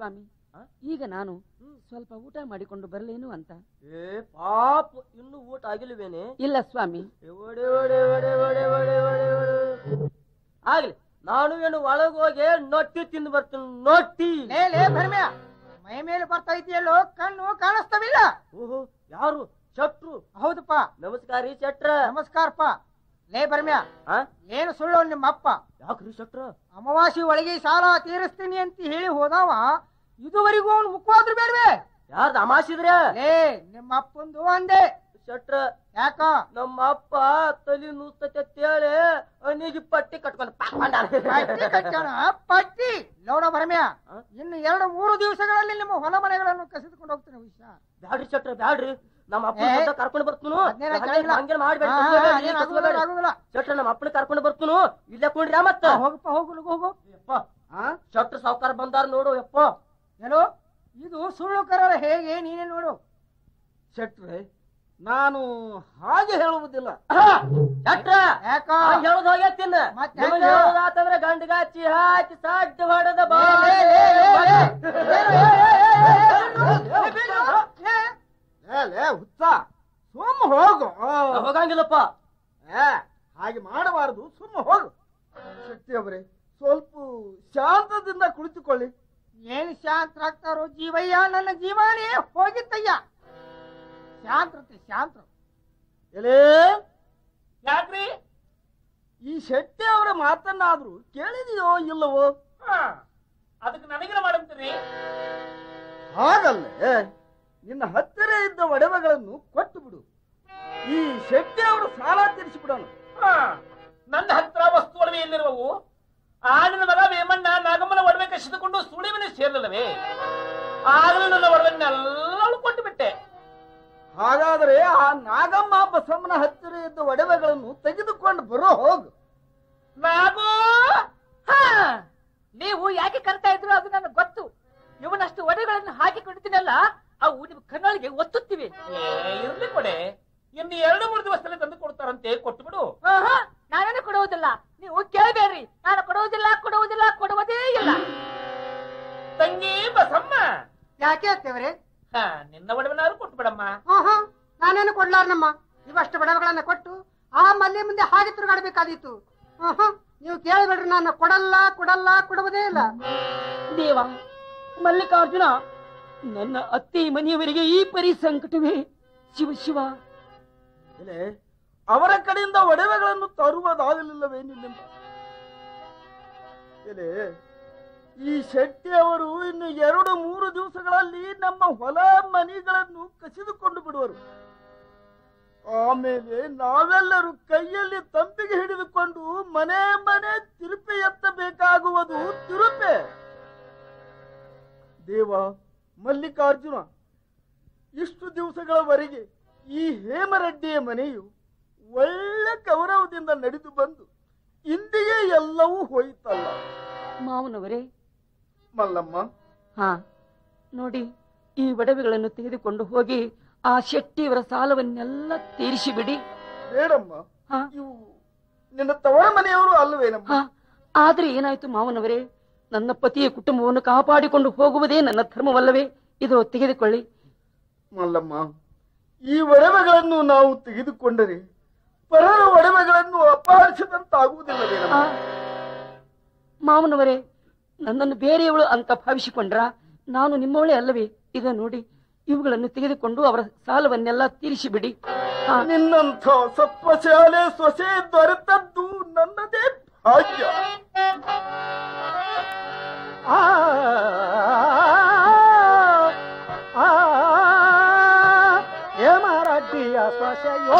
ಸ್ವಾಮಿ ಆ? ಈಗ ನಾನು ಸ್ವಲ್ಪ ಊಟ ಮಾಡಿಕೊಂಡು ಬರಲೇನು ಅಂತ ಏ ಪಾಪ ಇನ್ನು ಊಟ ಆಗಿಲ್ವೇನೆ ಇಲ್ಲ ಸ್ವಾಮಿ ಏ, ಒಡೆ, ಒಡೆ, ಒಡೆ, ಒಡೆ, ಒಡೆ, ಒಡೆ, ಒಡೆ. ಆಗ್ಲಿ ನಾನು ಏನು ಒಳಗ್ ಹೋಗಿ ನೊಟ್ಟಿ ತಿಂದು ಬರ್ತೀನಿ ನೊಟ್ಟಿ ಲೇ ಲೇ ಭರ್ಮ್ಯ ಮೈ ಮೇಲೆ ಬರ್ತಾ ಇದೆಯಲ್ಲೋ ಕಣ್ಣು ಕಾಣಿಸ್ತವಿಲ್ಲ ಓಹೋ ಯಾರು ಶಟ್ರು ಹೌದಪ್ಪ ನಮಸ್ಕಾರ ರೀ ಶಟ್ರ ನಮಸ್ಕಾರಪ್ಪ ಲೇ ಭರ್ಮ್ಯ ಆ? ಏನು ಸುಳ್ಳು ನಿಮ್ಮ ಅಪ್ಪ ಯಾಕ್ರಿ ಶಟ್ರ ಅಮಾವಾಸ್ಯೆ ಒಳಗೆ ಸಾಲ ತೀರಿಸ್ತೀನಿ ಅಂತ ಹೇಳಿ ಹೋದವ ಇದುವರೆಗೂ ಅವನು ಮುಖವಾದ್ರು ಬೇಡವೆ ಯಾರ್ದ ಅಮಾಸಿದ್ರೆ ಲೇ ನಿಮ್ಮ ಅಪ್ಪಂದು ಅಂದೆ ಶಟ್ರ ಯಾಕ ನಮ್ಮ ಅಪ್ಪ ತಲಿ ನುಸ್ತೈತೆ ಅಂತೇಳಿ ಅನಿಗೆ ಪಟ್ಟಿ ಕಟ್ಕೊಂಡು ಪಾಕೊಂಡಾನ. ಪಟ್ಟಿ ಕಟ್ಟೋಣ ಪಟ್ಟಿ ನೋಡ ಭರಮ್ಯ ಆ? ಇನ್ನು ಎರಡು ಮೂರು ದಿವಸಗಳಲ್ಲಿ ನಿಮ್ಮ ಹೊಲ ಮನೆಗಳನ್ನು ಕಸಿದುಕೊಂಡು ಹೋಗ್ತೀನಿ ವಿಷಯ ಬ್ಯಾಡ್ರಿ ಶಟ್ರ ಬ್ಯಾಡ್ರಿ ನಮ್ಮ ಅಪ್ಪ ಏ, ಕರ್ಕೊಂಡು ಬರ್ತೀನಿ ಅದ್ನೇನ ಕೇಳಿಲ್ಲ. ಹಂಗೇನ್ ಮಾಡ್ಬೇಡಿ ಆ, ಕಸ್ಕೋಬೇಡ್ರಿ, ಏನ್ ಆಗುದಿಲ್ಲ, ಕಸ್ಕೋಬೇಡ್ರಿ. ಆಗುದಿಲ್ಲ. ಶಟ್ರ ನಮ್ಮ ಅಪ್ಪನ ಕರ್ಕೊಂಡು ಬರ್ತೀನಿ ಇಲ್ಲೇ ಕುಂಡ್ರಿ ಮತ್ತ ಆ, ಹೋಗಪ್ಪ ಹೋಗು ಲಗು ಹೋಗು ಯಪ್ಪ ಶಟ್ರ ಸಾವ್ಕಾರ ಬಂದಾರ ನೋಡು ಯಪ್ಪ ಏನೋ ಇದು ಸುಳ್ಳು ಕರಾರ ಹೇಗೆ ನೀನೇ ನೋಡು ಶೆಟ್ರೆ ನಾನು ಹಾಗೆ ಹೇಳುವುದಿಲ್ಲ ಶಟ್ರ ಯಾಕ ಹೇಳೋದ್ ಹೋಗ್ಯಾತಿನ್ನ ಮತ್ತೆ ನಿಮಗ್ ಹೆಂಗ? ಹೇಳೋದಾತಂದ್ರ ಗಂಡಗಾಚಿ ಹಾಕಿ ಸಡ್ಡು ಹೊಡೆದ ಬಾ ಲೇ, ಲೇ, ಲೇ, ಲೇ, ಲೇ. ಏನು, ಏ, ಏ, ಏ, ಏ, ಏ, ಬಿಡು. ಏ, ಲೇ ಲೇ ಹುಚ್ಚ ಸುಮ್ಮ ಹೋಗು ಹೋಗಂಗಿಲ್ಲಪ್ಪ ಏ, ಹಾಗೆ ಮಾಡಬಾರದು ಸುಮ್ಮ ಹೋಗು ಶಕ್ತಿ ಅವರೇ ಸ್ವಲ್ಪ ಶಾಂತದಿಂದ ಕುಳಿತುಕೊಳ್ಳಿ ಏನು ಶಾಂತರಾಗ್ತಾರೋ ಜೀವಯ್ಯ ನನ್ನ ಜೀವಾನೇ ಹೋಗಿತ್ತಯ್ಯ ಶಾಂತ್ರತೆ ಶಾಂತ ಎಲೇ ಯಾಕ್ರಿ ಈ ಶೆಟ್ಟಿ ಅವರ ಮಾತನ್ನಾದ್ರೂ ಕೇಳಿದೆಯೋ ಇಲ್ಲವೋ ಹಾ ಅದಕ್ಕೆ ನನಗಿನ ಮಾಡಂತೀರಿ ಹಾಗಲ್ಲೇ ನಿನ್ನ ಹತ್ತಿರ ಇದ್ದ ಒಡವೆಗಳನ್ನು ಕೊಟ್ಟು ಬಿಡು ಈ ಶೆಟ್ಟಿ ಅವರು ಸಾಲ ತೀರಿಸಿಬಿಡೋಣ ಹಾ ನನ್ನ ಹತ್ರ ವಸ್ತು ಒಡವೆ ಎಲ್ಲಿರುವವು ಆಡಿನ ಮಗ ವೇಮಣ್ಣ ನಾಗಮ್ಮನ ಒಡವೆ ಕಸಿದುಕೊಂಡು ಸುಳಿವಿನ ಸೇರಲಿಲ್ಲವೇ ಆಗಲೂ ನನ್ನ ಒಡವೆನ್ನೆಲ್ಲ ಕೊಟ್ಟು ಬಿಟ್ಟೆ ಹಾಗಾದರೆ ಆ ನಾಗಮ್ಮ ಬಸಮ್ಮನ ಹತ್ತಿರ ಇದ್ದ ಒಡವೆಗಳನ್ನು ತೆಗೆದುಕೊಂಡು ಬರೋ ಹೋಗು ನಾಗೋ ನೀವು ಯಾಕೆ ಕರ್ತಾ ಇದ್ರು ಅದು ನನಗೆ ಗೊತ್ತು ಇವನಷ್ಟು ಒಡೆಗಳನ್ನು ಹಾಕಿ ಕೊಡ್ತೀನಲ್ಲ ಅವು ನಿಮ್ ಕಣ್ಣೊಳಗೆ ಒತ್ತುತ್ತಿವೆ ಏ, ಇರ್ಲಿ ಕೊಡೆ ಇನ್ನು ಎರಡು ಮೂರು ದಿವಸದಲ್ಲಿ ತಂದು ಕೊಡ್ತಾರಂತೆ ಕೊಟ್ಟು ಬಿಡು ಆಹಾ, ನಾನೇನು ಕೊಡುವುದಿಲ್ಲ ನೀವು ಕೇಳಬೇಡ್ರಿ ನಾನು ಕೊಡುವುದಿಲ್ಲ ಕೊಡುವುದಿಲ್ಲ ಕೊಡುವುದೇ ಇಲ್ಲ ತಂಗಿ ಬಸಮ್ಮ ಯಾಕೆ ಅತ್ತೇವ್ರೆ ಹಾ ನಿನ್ನ ಒಡವೆನಾದ್ರು ಕೊಟ್ಟು ಬಿಡಮ್ಮ ಆಹಾ ನಾನೇನು ಕೊಡ್ಲಾರ್ನಮ್ಮ ಇವಷ್ಟು ಬಡವಗಳನ್ನ ಕೊಟ್ಟು ಆ ಮಲ್ಲೆ ಮುಂದೆ ಹಾಗೆ ತಿರುಗಾಡಬೇಕಾದೀತು ಆಹಾ ನೀವು ಕೇಳಬೇಡ್ರಿ ನಾನು ಕೊಡಲ್ಲ ಕೊಡಲ್ಲ ಕೊಡುವುದೇ ಇಲ್ಲ ದೇವ ಮಲ್ಲಿಕಾರ್ಜುನ ನನ್ನ ಅತ್ತೆ ಮನೆಯವರಿಗೆ ಈ ಪರಿ ಸಂಕಟವೇ ಶಿವ ಶಿವ ಎಲೆ ಅವರ ಕಡೆಯಿಂದ ಒಡವೆಗಳನ್ನು ತರುವುದಾಗಲಿಲ್ಲವೇ ನಿನ್ನಿಂದ ಎಲೆ ಈ ಶೆಟ್ಟಿ ಅವರು ಇನ್ನು ಎರಡು ಮೂರು ದಿವಸಗಳಲ್ಲಿ ನಮ್ಮ ಹೊಲ ಮನೆಗಳನ್ನು ಕಸಿದುಕೊಂಡು ಬಿಡುವರು ಆಮೇಲೆ ನಾವೆಲ್ಲರೂ ಕೈಯಲ್ಲಿ ತಂಬಿಗೆ ಹಿಡಿದುಕೊಂಡು ಮನೆ ಮನೆ ತಿರುಪೆ ಎತ್ತಬೇಕಾಗುವುದು ತಿರುಪೆ ದೇವ ಮಲ್ಲಿಕಾರ್ಜುನ ಇಷ್ಟು ದಿವಸಗಳವರೆಗೆ ಈ ಹೇಮರೆಡ್ಡಿಯ ಮನೆಯು ಒಳ್ಳೆ ಗೌರವದಿಂದ ನಡೆದು ಬಂದು ಇಂದಿಗೆ ಎಲ್ಲವೂ ಹೋಯಿತಲ್ಲ ಮಾವನವರೇ ಮಲ್ಲಮ್ಮ ಹಾ ನೋಡಿ ಈ ಒಡವೆಗಳನ್ನು ತೆಗೆದುಕೊಂಡು ಹೋಗಿ ಆ ಶೆಟ್ಟಿಯವರ ಸಾಲವನ್ನೆಲ್ಲ ತೀರಿಸಿ ಬಿಡಿ ಬೇಡಮ್ಮ ಹಾ ಇವು ನಿನ್ನ ತವರ ಮನೆಯವರು ಅಲ್ಲವೇನಮ್ಮ ಹಾ ಆದ್ರೆ ಏನಾಯ್ತು ಮಾವನವರೇ ನನ್ನ ಪತಿಯ ಕುಟುಂಬವನ್ನು ಕಾಪಾಡಿಕೊಂಡು ಹೋಗುವುದೇ ನನ್ನ ಧರ್ಮವಲ್ಲವೇ ಇದು ತೆಗೆದುಕೊಳ್ಳಿ ಮಲ್ಲಮ್ಮ ಈ ಒಡವೆಗಳನ್ನು ನಾವು ತೆಗೆದುಕೊಂಡರೆ ಪರರ ಒಡವೆಗಳನ್ನು ಅಪಹರಿಸಿದಂತಾಗುವುದಿಲ್ಲವೇನಮ್ಮ ಆ, ಮಾವನವರೇ ನನ್ನನ್ನು ಬೇರೆಯವಳು ಅಂತ ಭಾವಿಸಿಕೊಂಡ್ರ ನಾನು ನಿಮ್ಮವಳೇ ಅಲ್ಲವೇ ಇದ ನೋಡಿ ಇವುಗಳನ್ನು ತೆಗೆದುಕೊಂಡು ಅವರ ಸಾಲವನ್ನೆಲ್ಲ ತೀರಿಸಿ ಬಿಡಿ ಹಾ ನಿನ್ನಂಥ ಸತ್ವಶಾಲೆ ಸೊಸೆ ದೊರೆತದ್ದು ನನ್ನದೇ ಭಾಗ್ಯ ಆ, ಆ, ಹೇಮರಡ್ಡಿಯ ಸೊಸೆಯೋ